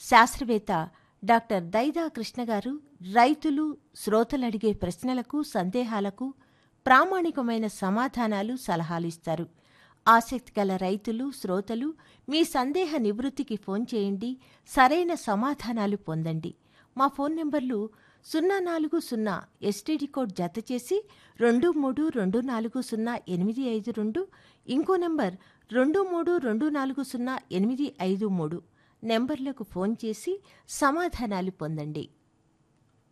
శాస్త్రవేత్త డాక్టర్ దైదా కృష్ణ గారు రైతులు శ్రోతలు అడిగే ప్రశ్నలకు సందేహాలకు ప్రామాణికమైన సమాధానాలు సలహాలు ఇస్తారు ఆసక్తి గల రైతులు శ్రోతలు మీ సందేహ నివృత్తికి ఫోన్ చేయండి సరైన సమాధానాలు పొందండి మా ఫోన్ నెంబర్లు సున్నా నాలుగు సున్నా ఎస్టీడీ కోడ్ జత చేసి రెండు మూడు రెండు నాలుగు సున్నా ఎనిమిది ఐదు రెండు ఇంకో నెంబర్ రెండు మూడు రెండు నాలుగు సున్నా ఎనిమిది ఐదు మూడు నెంబర్లకు ఫోన్ చేసి సమాధానాలు పొందండి